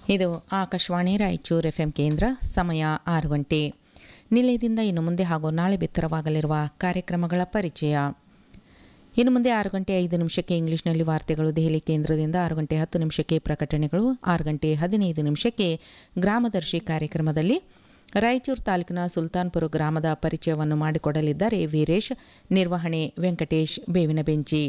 ಇದು Akashvani Raichur F M ಕೇಂದ್ರ ಸಮಯ ಆರು ಗಂಟೆ ನಿಲಯದಿಂದ ಇನ್ನು ಮುಂದೆ ಹಾಗೂ ನಾಳೆ ಬಿತ್ತರವಾಗಲಿರುವ ಕಾರ್ಯಕ್ರಮಗಳ ಪರಿಚಯ ಇನ್ನು ಮುಂದೆ ಆರು ಗಂಟೆ ಐದು ನಿಮಿಷಕ್ಕೆ ಇಂಗ್ಲಿಷ್ನಲ್ಲಿ ವಾರ್ತೆಗಳು ದೆಹಲಿ ಕೇಂದ್ರದಿಂದ ಆರು ಗಂಟೆ ಹತ್ತು ನಿಮಿಷಕ್ಕೆ ಪ್ರಕಟಣೆಗಳು ಆರು ಗಂಟೆ ಹದಿನೈದು ನಿಮಿಷಕ್ಕೆ ಗ್ರಾಮದರ್ಶಿ ಕಾರ್ಯಕ್ರಮದಲ್ಲಿ ರಾಯಚೂರು ತಾಲೂಕಿನ ಸುಲ್ತಾನ್ಪುರ ಗ್ರಾಮದ ಪರಿಚಯವನ್ನು ಮಾಡಿಕೊಡಲಿದ್ದಾರೆ ವೀರೇಶ್ ನಿರ್ವಹಣೆ ವೆಂಕಟೇಶ್ ಬೇವಿನ ಬೆಂಚಿ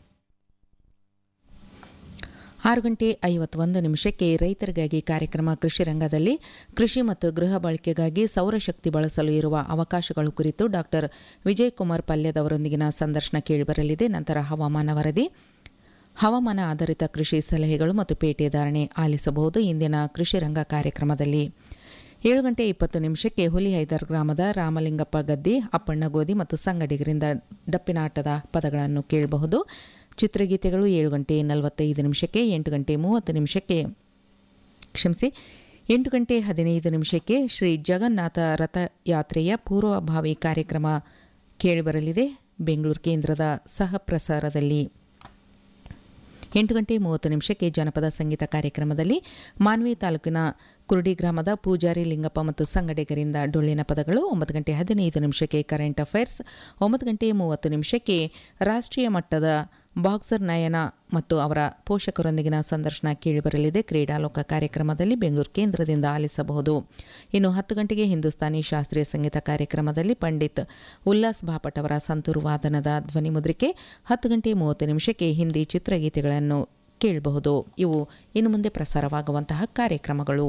ಆರು ಗಂಟೆ ಐವತ್ತೊಂದು ನಿಮಿಷಕ್ಕೆ ರೈತರಿಗಾಗಿ ಕಾರ್ಯಕ್ರಮ ಕೃಷಿ ರಂಗದಲ್ಲಿ ಕೃಷಿ ಮತ್ತು ಗೃಹ ಬಳಕೆಗಾಗಿ ಸೌರಶಕ್ತಿ ಬಳಸಲು ಇರುವ ಅವಕಾಶಗಳು ಕುರಿತು ಡಾಕ್ಟರ್ ವಿಜಯಕುಮಾರ್ ಪಲ್ಯದವರೊಂದಿಗಿನ ಸಂದರ್ಶನ ಕೇಳಿಬರಲಿದೆ ನಂತರ ಹವಾಮಾನ ವರದಿ ಹವಾಮಾನ ಆಧಾರಿತ ಕೃಷಿ ಸಲಹೆಗಳು ಮತ್ತು ಪೇಟೆ ಧಾರಣೆ ಆಲಿಸಬಹುದು ಇಂದಿನ ಕೃಷಿ ರಂಗ ಕಾರ್ಯಕ್ರಮದಲ್ಲಿ ಏಳು ಗಂಟೆ ಇಪ್ಪತ್ತು ನಿಮಿಷಕ್ಕೆ ಹುಲಿಹೈದರ್ ಗ್ರಾಮದ ರಾಮಲಿಂಗಪ್ಪ ಗದ್ದಿ ಅಪ್ಪಣ್ಣ ಗೋಧಿ ಮತ್ತು ಸಂಗಡಿಗರಿಂದ ಡಪ್ಪಿನಾಟದ ಪದಗಳನ್ನು ಕೇಳಬಹುದು ಚಿತ್ರಗೀತೆಗಳು ಏಳು ಗಂಟೆ ನಲವತ್ತೈದು ನಿಮಿಷಕ್ಕೆ ಎಂಟು ಗಂಟೆ ಮೂವತ್ತು ನಿಮಿಷಕ್ಕೆ ಕ್ಷಮಿಸಿ ಎಂಟು ಗಂಟೆ ಹದಿನೈದು ನಿಮಿಷಕ್ಕೆ ಶ್ರೀ ಜಗನ್ನಾಥ ರಥಯಾತ್ರೆಯ ಪೂರ್ವಭಾವಿ ಕಾರ್ಯಕ್ರಮ ಕೇಳಿಬರಲಿದೆ ಬೆಂಗಳೂರು ಕೇಂದ್ರದ ಸಹ ಪ್ರಸಾರದಲ್ಲಿ ಎಂಟು ಗಂಟೆ ಮೂವತ್ತು ನಿಮಿಷಕ್ಕೆ ಜನಪದ ಸಂಗೀತ ಕಾರ್ಯಕ್ರಮದಲ್ಲಿ ಮಾನ್ವಿ ತಾಲೂಕಿನ ಕುರುಡಿ ಗ್ರಾಮದ ಪೂಜಾರಿ ಲಿಂಗಪ್ಪ ಮತ್ತು ಸಂಗಡಿಗರಿಂದ ಡೊಳ್ಳಿನ ಪದಗಳು ಒಂಬತ್ತು ಗಂಟೆ ಹದಿನೈದು ನಿಮಿಷಕ್ಕೆ ಕರೆಂಟ್ ಅಫೇರ್ಸ್ ಒಂಬತ್ತು ಗಂಟೆ ಮೂವತ್ತು ನಿಮಿಷಕ್ಕೆ ರಾಷ್ಟ್ರೀಯ ಮಟ್ಟದ ಬಾಕ್ಸರ್ ನಯನ ಮತ್ತು ಅವರ ಪೋಷಕರೊಂದಿಗಿನ ಸಂದರ್ಶನ ಕೇಳಿಬರಲಿದೆ ಕ್ರೀಡಾಲೋಕ ಕಾರ್ಯಕ್ರಮದಲ್ಲಿ ಬೆಂಗಳೂರು ಕೇಂದ್ರದಿಂದ ಆಲಿಸಬಹುದು ಇನ್ನು ಹತ್ತು ಗಂಟೆಗೆ ಹಿಂದೂಸ್ತಾನಿ ಶಾಸ್ತ್ರೀಯ ಸಂಗೀತ ಕಾರ್ಯಕ್ರಮದಲ್ಲಿ ಪಂಡಿತ್ ಉಲ್ಲಾಸ್ ಬಾಪಟ್ ಅವರ ಸಂತೂರು ವಾದನದ ಧ್ವನಿಮುದ್ರಿಕೆ ಹತ್ತು ಗಂಟೆ ಮೂವತ್ತು ನಿಮಿಷಕ್ಕೆ ಹಿಂದಿ ಚಿತ್ರಗೀತೆಗಳನ್ನು ಕೇಳಬಹುದು ಇವು ಇನ್ನು ಮುಂದೆ ಪ್ರಸಾರವಾಗುವಂತಹ ಕಾರ್ಯಕ್ರಮಗಳು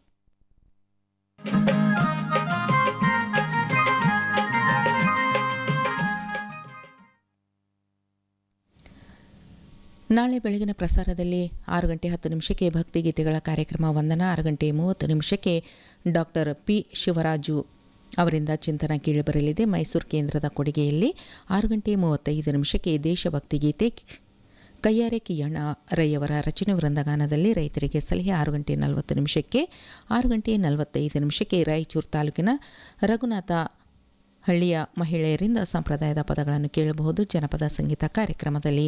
ನಾಳೆ ಬೆಳಗಿನ ಪ್ರಸಾರದಲ್ಲಿ ಆರು ಗಂಟೆ ಹತ್ತು ನಿಮಿಷಕ್ಕೆ ಭಕ್ತಿಗೀತೆಗಳ ಕಾರ್ಯಕ್ರಮ ವಂದನ ಆರು ಗಂಟೆ ಮೂವತ್ತು ನಿಮಿಷಕ್ಕೆ ಡಾಕ್ಟರ್ ಪಿ ಶಿವರಾಜು ಅವರಿಂದ ಚಿಂತನ ಕೇಳಿಬರಲಿದೆ ಮೈಸೂರು ಕೇಂದ್ರದ ಕೊಡುಗೆಯಲ್ಲಿ ಆರು ಗಂಟೆ ಮೂವತ್ತೈದು ನಿಮಿಷಕ್ಕೆ ದೇಶಭಕ್ತಿ ಗೀತೆ ಕಯ್ಯಾರೆ ಕಿಯಣ್ಣ ರೈಯವರ ರಚನೆ ವೃಂದಗಾನದಲ್ಲಿ ರೈತರಿಗೆ ಸಲಹೆ ಆರು ಗಂಟೆ ನಲವತ್ತು ನಿಮಿಷಕ್ಕೆ ಆರು ಗಂಟೆ ನಲವತ್ತೈದು ನಿಮಿಷಕ್ಕೆ ರಾಯಚೂರು ತಾಲೂಕಿನ ರಘುನಾಥ ಹಳ್ಳಿಯ ಮಹಿಳೆಯರಿಂದ ಸಂಪ್ರದಾಯದ ಪದಗಳನ್ನು ಕೇಳಬಹುದು ಜನಪದ ಸಂಗೀತ ಕಾರ್ಯಕ್ರಮದಲ್ಲಿ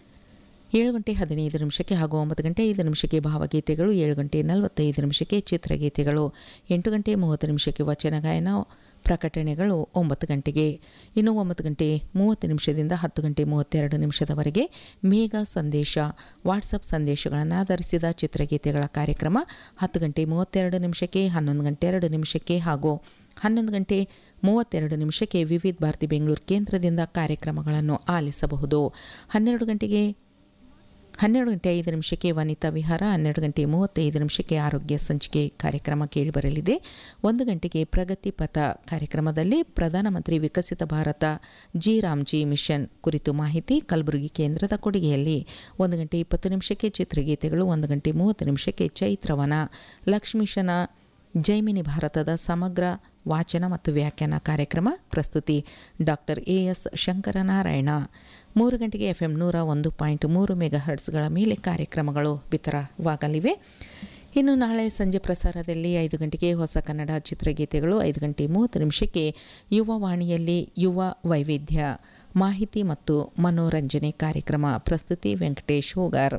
ಏಳು ಗಂಟೆ ಹದಿನೈದು ನಿಮಿಷಕ್ಕೆ ಹಾಗೂ ಒಂಬತ್ತು ಗಂಟೆ ಐದು ನಿಮಿಷಕ್ಕೆ ಭಾವಗೀತೆಗಳು ಏಳು ಗಂಟೆ ನಲವತ್ತೈದು ನಿಮಿಷಕ್ಕೆ ಚಿತ್ರಗೀತೆಗಳು ಎಂಟು ಗಂಟೆ ಮೂವತ್ತು ನಿಮಿಷಕ್ಕೆ ವಚನ ಗಾಯನ ಪ್ರಕಟಣೆಗಳು ಒಂಬತ್ತು ಗಂಟೆಗೆ ಇನ್ನು ಒಂಬತ್ತು ಗಂಟೆ ಮೂವತ್ತು ನಿಮಿಷದಿಂದ ಹತ್ತು ಗಂಟೆ ಮೂವತ್ತೆರಡು ನಿಮಿಷದವರೆಗೆ ಮೇಘ ಸಂದೇಶ ವಾಟ್ಸಪ್ ಸಂದೇಶಗಳನ್ನು ಆಧರಿಸಿದ ಚಿತ್ರಗೀತೆಗಳ ಕಾರ್ಯಕ್ರಮ ಹತ್ತು ಗಂಟೆ ಮೂವತ್ತೆರಡು ನಿಮಿಷಕ್ಕೆ ಹನ್ನೊಂದು ಗಂಟೆ ಎರಡು ನಿಮಿಷಕ್ಕೆ ಹಾಗೂ ಹನ್ನೊಂದು ಗಂಟೆ ಮೂವತ್ತೆರಡು ನಿಮಿಷಕ್ಕೆ ವಿವಿಧ ಭಾರತಿ ಬೆಂಗಳೂರು ಕೇಂದ್ರದಿಂದ ಕಾರ್ಯಕ್ರಮಗಳನ್ನು ಆಲಿಸಬಹುದು ಹನ್ನೆರಡು ಗಂಟೆಗೆ ಹನ್ನೆರಡು ಗಂಟೆ ಐದು ನಿಮಿಷಕ್ಕೆ ವನಿತಾ ವಿಹಾರ ಹನ್ನೆರಡು ಗಂಟೆ ಮೂವತ್ತೈದು ನಿಮಿಷಕ್ಕೆ ಆರೋಗ್ಯ ಸಂಚಿಕೆ ಕಾರ್ಯಕ್ರಮ ಕೇಳಿಬರಲಿದೆ ಒಂದು ಗಂಟೆಗೆ ಪ್ರಗತಿ ಪಥ ಕಾರ್ಯಕ್ರಮದಲ್ಲಿ ಪ್ರಧಾನಮಂತ್ರಿ Viksit Bharat G RAM G mission ಕುರಿತು ಮಾಹಿತಿ ಕಲಬುರಗಿ ಕೇಂದ್ರದ ಕೊಡುಗೆಯಲ್ಲಿ ಒಂದು ಗಂಟೆ ಇಪ್ಪತ್ತು ನಿಮಿಷಕ್ಕೆ ಚಿತ್ರಗೀತೆಗಳು ಒಂದು ಗಂಟೆ ಮೂವತ್ತು ನಿಮಿಷಕ್ಕೆ ಚೈತ್ರವನ ಲಕ್ಷ್ಮೀಶನ ಜೈಮಿನಿ ಭಾರತದ ಸಮಗ್ರ ವಾಚನ ಮತ್ತು ವ್ಯಾಖ್ಯಾನ ಕಾರ್ಯಕ್ರಮ ಪ್ರಸ್ತುತಿ ಡಾಕ್ಟರ್ ಎ ಎಸ್ ಶಂಕರನಾರಾಯಣ ಮೂರು ಗಂಟೆಗೆ ಎಫ್ ಎಂ ನೂರ ಒಂದು ಪಾಯಿಂಟ್ ಮೂರು ಮೆಗಾ ಹರ್ಟ್ಸ್ಗಳ ಮೇಲೆ ಕಾರ್ಯಕ್ರಮಗಳು ಬಿತ್ತರವಾಗಲಿವೆ ಇನ್ನು ನಾಳೆ ಸಂಜೆ ಪ್ರಸಾರದಲ್ಲಿ ಐದು ಗಂಟೆಗೆ ಹೊಸ ಕನ್ನಡ ಚಿತ್ರಗೀತೆಗಳು ಐದು ಗಂಟೆ ಮೂವತ್ತು ನಿಮಿಷಕ್ಕೆ ಯುವ ವಾಣಿಯಲ್ಲಿ ಯುವ ವೈವಿಧ್ಯ ಮಾಹಿತಿ ಮತ್ತು ಮನೋರಂಜನೆ ಕಾರ್ಯಕ್ರಮ ಪ್ರಸ್ತುತಿ ವೆಂಕಟೇಶ್ ಹೋಗಾರ್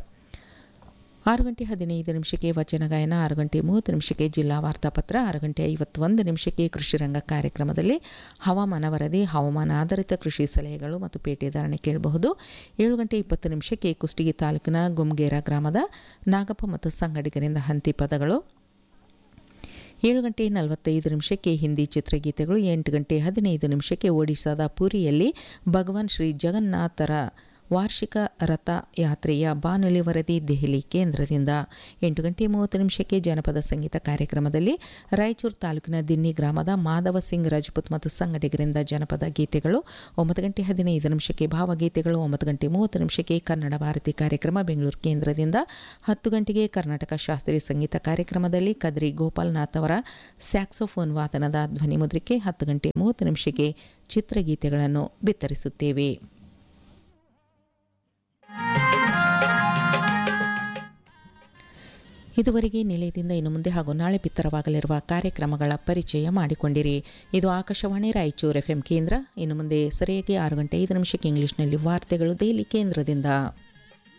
ಆರು ಗಂಟೆ ಹದಿನೈದು ನಿಮಿಷಕ್ಕೆ ವಚನ ಗಾಯನ ಆರು ಗಂಟೆ ಮೂವತ್ತು ನಿಮಿಷಕ್ಕೆ ಜಿಲ್ಲಾ ವಾರ್ತಾಪತ್ರ ಆರು ಗಂಟೆ ಐವತ್ತೊಂದು ನಿಮಿಷಕ್ಕೆ ಕೃಷಿ ರಂಗ ಕಾರ್ಯಕ್ರಮದಲ್ಲಿ ಹವಾಮಾನ ವರದಿ ಹವಾಮಾನ ಆಧಾರಿತ ಕೃಷಿ ಸಲಹೆಗಳು ಮತ್ತು ಪೇಟೆ ಧಾರಣೆ ಕೇಳಬಹುದು ಏಳು ಗಂಟೆ ಇಪ್ಪತ್ತು ನಿಮಿಷಕ್ಕೆ ಕುಷ್ಟಗಿ ತಾಲೂಕಿನ ಗುಮ್ಗೇರ ಗ್ರಾಮದ ನಾಗಪ್ಪ ಮತ್ತು ಸಂಗಡಿಗರಿಂದ ಹಂತಿ ಪದಗಳು ಏಳು ಗಂಟೆ ನಲವತ್ತೈದು ನಿಮಿಷಕ್ಕೆ ಹಿಂದಿ ಚಿತ್ರಗೀತೆಗಳು ಎಂಟು ಗಂಟೆ ಹದಿನೈದು ನಿಮಿಷಕ್ಕೆ ಒಡಿಶಾದ ಪುರಿಯಲ್ಲಿ ಭಗವಾನ್ ಶ್ರೀ ಜಗನ್ನಾಥರ ವಾರ್ಷಿಕ ರಥ ಯಾತ್ರೆಯ ಬಾನುಲಿ ವರದಿ ದೆಹಲಿ ಕೇಂದ್ರದಿಂದ ಎಂಟು ಗಂಟೆ ಮೂವತ್ತು ನಿಮಿಷಕ್ಕೆ ಜನಪದ ಸಂಗೀತ ಕಾರ್ಯಕ್ರಮದಲ್ಲಿ ರಾಯಚೂರು ತಾಲೂಕಿನ ದಿನ್ನಿ ಗ್ರಾಮದ ಮಾಧವ ಸಿಂಗ್ ರಾಜಪೂತ್ ಮತ್ತು ಸಂಗಡಿಗರಿಂದ ಜನಪದ ಗೀತೆಗಳು ಒಂಬತ್ತು ಗಂಟೆ ಹದಿನೈದು ನಿಮಿಷಕ್ಕೆ ಭಾವಗೀತೆಗಳು ಒಂಬತ್ತು ಗಂಟೆ ಮೂವತ್ತು ನಿಮಿಷಕ್ಕೆ ಕನ್ನಡ ಭಾರತಿ ಕಾರ್ಯಕ್ರಮ ಬೆಂಗಳೂರು ಕೇಂದ್ರದಿಂದ ಹತ್ತು ಗಂಟೆಗೆ ಕರ್ನಾಟಕ ಶಾಸ್ತ್ರೀಯ ಸಂಗೀತ ಕಾರ್ಯಕ್ರಮದಲ್ಲಿ ಕದ್ರಿ ಗೋಪಾಲ್ನಾಥ್ ಅವರ ಸ್ಯಾಕ್ಸೋಫೋನ್ ವಾದನದ ಧ್ವನಿಮುದ್ರಿಕೆ ಹತ್ತು ಗಂಟೆ ಮೂವತ್ತು ನಿಮಿಷಕ್ಕೆ ಚಿತ್ರಗೀತೆಗಳನ್ನು ಬಿತ್ತರಿಸುತ್ತೇವೆ ಇದುವರೆಗೆ ನಿಲಯದಿಂದ ಇನ್ನು ಮುಂದೆ ಹಾಗೂ ನಾಳೆ ಬಿತ್ತರವಾಗಲಿರುವ ಕಾರ್ಯಕ್ರಮಗಳ ಪರಿಚಯ ಮಾಡಿಕೊಂಡಿರಿ ಇದು ಆಕಾಶವಾಣಿ ರಾಯಚೂರು ಎಫ್ ಕೇಂದ್ರ ಇನ್ನು ಮುಂದೆ ಸರಿಯಾಗಿ ಆರು ಗಂಟೆ ಐದು ನಿಮಿಷಕ್ಕೆ ಇಂಗ್ಲಿಷ್ನಲ್ಲಿ ವಾರ್ತೆಗಳು ದೆಹಲಿ ಕೇಂದ್ರದಿಂದ